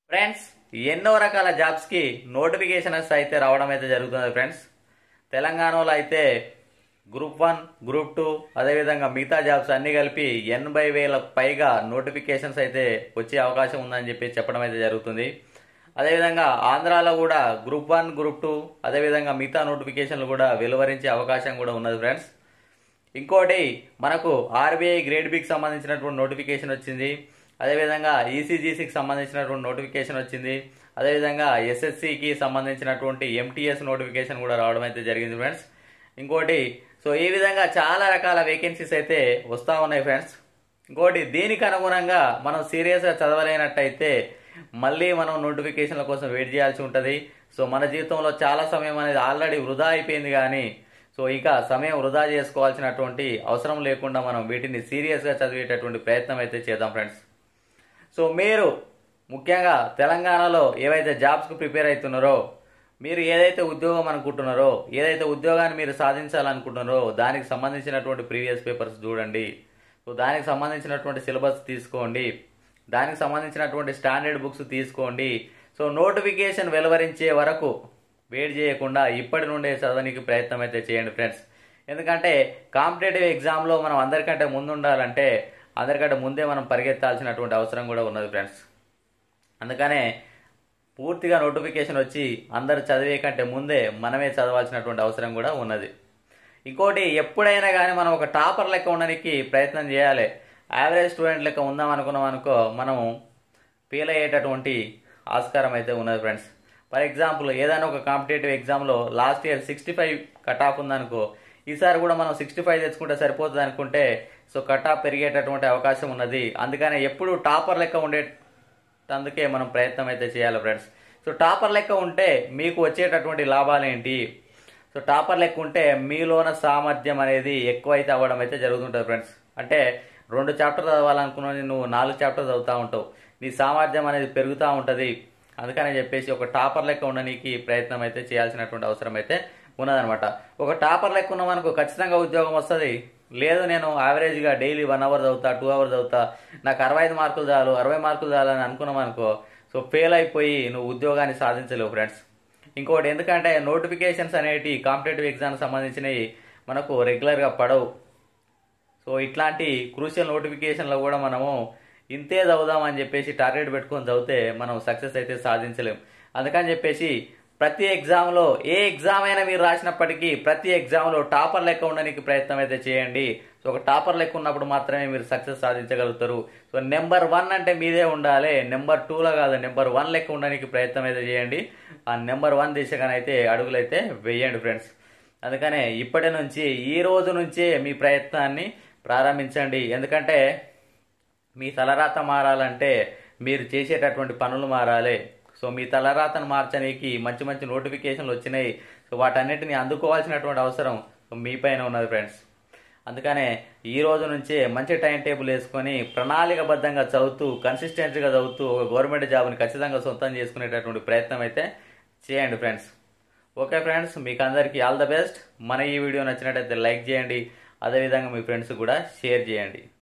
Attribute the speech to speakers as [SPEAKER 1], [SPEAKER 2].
[SPEAKER 1] friends ఎన్నో రకాల జాబ్స్కి నోటిఫికేషన్స్ అయితే రావడం అయితే జరుగుతుంది ఫ్రెండ్స్ తెలంగాణలో అయితే గ్రూప్ వన్ గ్రూప్ టూ అదేవిధంగా మిగతా జాబ్స్ అన్ని కలిపి ఎనభై వేల పైగా నోటిఫికేషన్స్ అయితే వచ్చే అవకాశం ఉందని చెప్పి చెప్పడం అయితే జరుగుతుంది అదేవిధంగా ఆంధ్రాలో కూడా గ్రూప్ వన్ గ్రూప్ టూ అదేవిధంగా మిగతా నోటిఫికేషన్లు కూడా వెలువరించే అవకాశం కూడా ఉన్నది ఫ్రెండ్స్ ఇంకోటి మనకు ఆర్బీఐ గ్రేడ్ బికి సంబంధించినటువంటి నోటిఫికేషన్ వచ్చింది అదేవిధంగా ఈసీజీసీకి సంబంధించినటువంటి నోటిఫికేషన్ వచ్చింది అదేవిధంగా ఎస్ఎస్సికి సంబంధించినటువంటి ఎంటీఎస్ నోటిఫికేషన్ కూడా రావడం అయితే జరిగింది ఫ్రెండ్స్ ఇంకోటి సో ఈ విధంగా చాలా రకాల వేకెన్సీస్ అయితే వస్తూ ఉన్నాయి ఫ్రెండ్స్ ఇంకోటి దీనికి అనుగుణంగా మనం సీరియస్గా చదవలేనట్టయితే మళ్ళీ మనం నోటిఫికేషన్ల కోసం వెయిట్ చేయాల్సి ఉంటుంది సో మన జీవితంలో చాలా సమయం అనేది ఆల్రెడీ వృధా అయిపోయింది కానీ సో ఇక సమయం వృధా చేసుకోవాల్సినటువంటి అవసరం లేకుండా మనం వీటిని సీరియస్గా చదివేటటువంటి ప్రయత్నం అయితే చేద్దాం ఫ్రెండ్స్ సో మీరు ముఖ్యంగా తెలంగాణలో ఏవైతే జాబ్స్కు ప్రిపేర్ అవుతున్నారో మీరు ఏదైతే ఉద్యోగం అనుకుంటున్నారో ఏదైతే ఉద్యోగాన్ని మీరు సాధించాలనుకుంటున్నారో దానికి సంబంధించినటువంటి ప్రీవియస్ పేపర్స్ చూడండి సో దానికి సంబంధించినటువంటి సిలబస్ తీసుకోండి దానికి సంబంధించినటువంటి స్టాండర్డ్ బుక్స్ తీసుకోండి సో నోటిఫికేషన్ వెలువరించే వరకు వెయిట్ చేయకుండా ఇప్పటి నుండే చదవడానికి ప్రయత్నం అయితే చేయండి ఫ్రెండ్స్ ఎందుకంటే కాంపిటేటివ్ ఎగ్జామ్లో మనం అందరికంటే ముందు ఉండాలంటే అందరికంటే ముందే మనం పరిగెత్తాల్సినటువంటి అవసరం కూడా ఉన్నది ఫ్రెండ్స్ అందుకనే పూర్తిగా నోటిఫికేషన్ వచ్చి అందరు చదివే కంటే ముందే మనమే చదవాల్సినటువంటి అవసరం కూడా ఉన్నది ఇంకోటి ఎప్పుడైనా కానీ మనం ఒక టాపర్ లెక్క ఉండడానికి ప్రయత్నం చేయాలి యావరేజ్ స్టూడెంట్ లెక్క ఉందాం అనుకున్నాం అనుకో మనం ఫెయిల్ అయ్యేటటువంటి ఆస్కారం అయితే ఉన్నది ఫ్రెండ్స్ ఫర్ ఎగ్జాంపుల్ ఏదైనా ఒక కాంపిటేటివ్ ఎగ్జామ్లో last year sixty five cut off ఉందనుకో ఈసారి కూడా మనం సిక్స్టీ ఫైవ్ తెచ్చుకుంటే సరిపోతుంది అనుకుంటే సో కట్ ఆఫ్ పెరిగేటటువంటి అవకాశం ఉన్నది అందుకనే ఎప్పుడు టాపర్ లెక్క ఉండే అందుకే మనం ప్రయత్నం అయితే చేయాలి ఫ్రెండ్స్ సో టాపర్ లెక్క ఉంటే మీకు వచ్చేటటువంటి లాభాలు ఏంటి సో టాపర్ లెక్క ఉంటే మీలోన సామర్థ్యం అనేది ఎక్కువైతే అవ్వడం అయితే జరుగుతుంటుంది ఫ్రెండ్స్ అంటే రెండు చాప్టర్ చదవాలనుకున్నది నువ్వు నాలుగు చాప్టర్ చదువుతూ ఉంటావు నీ సామర్థ్యం అనేది పెరుగుతూ ఉంటుంది అందుకని చెప్పేసి ఒక టాపర్ లెక్క ఉండడానికి ప్రయత్నం అయితే చేయాల్సినటువంటి అవసరం అయితే ఉన్నదనమాట ఒక టాపర్ లెక్క ఉన్నామనుకో ఖచ్చితంగా ఉద్యోగం వస్తుంది లేదు నేను యావరేజ్గా డైలీ వన్ అవర్ చదువుతా టూ అవర్స్ చదువుతా నాకు అరవై ఐదు మార్కులు చాలు అరవై మార్కులు చాలు అని అనుకున్నాం అనుకో సో ఫెయిల్ అయిపోయి నువ్వు ఉద్యోగాన్ని సాధించలేవు ఫ్రెండ్స్ ఇంకోటి ఎందుకంటే నోటిఫికేషన్స్ అనేవి కాంపిటేటివ్ ఎగ్జామ్కి సంబంధించినవి మనకు రెగ్యులర్గా పడవు సో ఇట్లాంటి క్రూషియల్ నోటిఫికేషన్లో కూడా మనము ఇంతే చదువుదామని చెప్పేసి టార్గెట్ పెట్టుకొని చదివితే మనం సక్సెస్ అయితే సాధించలేం అందుకని చెప్పేసి ప్రతి ఎగ్జామ్లో ఏ ఎగ్జామ్ అయినా మీరు రాసినప్పటికీ ప్రతి ఎగ్జామ్లో టాపర్ లెక్క ఉండడానికి ప్రయత్నం అయితే చేయండి సో ఒక టాపర్ లెక్క ఉన్నప్పుడు మాత్రమే మీరు సక్సెస్ సాధించగలుగుతారు సో నెంబర్ వన్ అంటే మీదే ఉండాలి నెంబర్ టూలో కాదు నెంబర్ వన్ లెక్క ఉండడానికి ప్రయత్నం అయితే చేయండి ఆ నెంబర్ వన్ దిశగానైతే అడుగులైతే వేయండి ఫ్రెండ్స్ అందుకనే ఇప్పటి నుంచి ఈ రోజు నుంచే మీ ప్రయత్నాన్ని ప్రారంభించండి ఎందుకంటే మీ తలరాత మారాలంటే మీరు చేసేటటువంటి పనులు మారాలి సో మీ తలరాతను మార్చడానికి మంచి మంచి నోటిఫికేషన్లు వచ్చినాయి సో వాటన్నిటిని అందుకోవాల్సినటువంటి అవసరం మీ పైన ఉన్నది ఫ్రెండ్స్ అందుకనే ఈ రోజు నుంచే మంచి టైం టేబుల్ వేసుకొని ప్రణాళికబద్ధంగా చదువుతూ కన్సిస్టెంట్గా చదువుతూ ఒక గవర్నమెంట్ జాబ్ని ఖచ్చితంగా సొంతం చేసుకునేటటువంటి ప్రయత్నం అయితే చేయండి ఫ్రెండ్స్ ఓకే ఫ్రెండ్స్ మీకు అందరికీ ఆల్ ద బెస్ట్ మన ఈ వీడియో నచ్చినట్టయితే లైక్ చేయండి అదేవిధంగా మీ ఫ్రెండ్స్ కూడా షేర్ చేయండి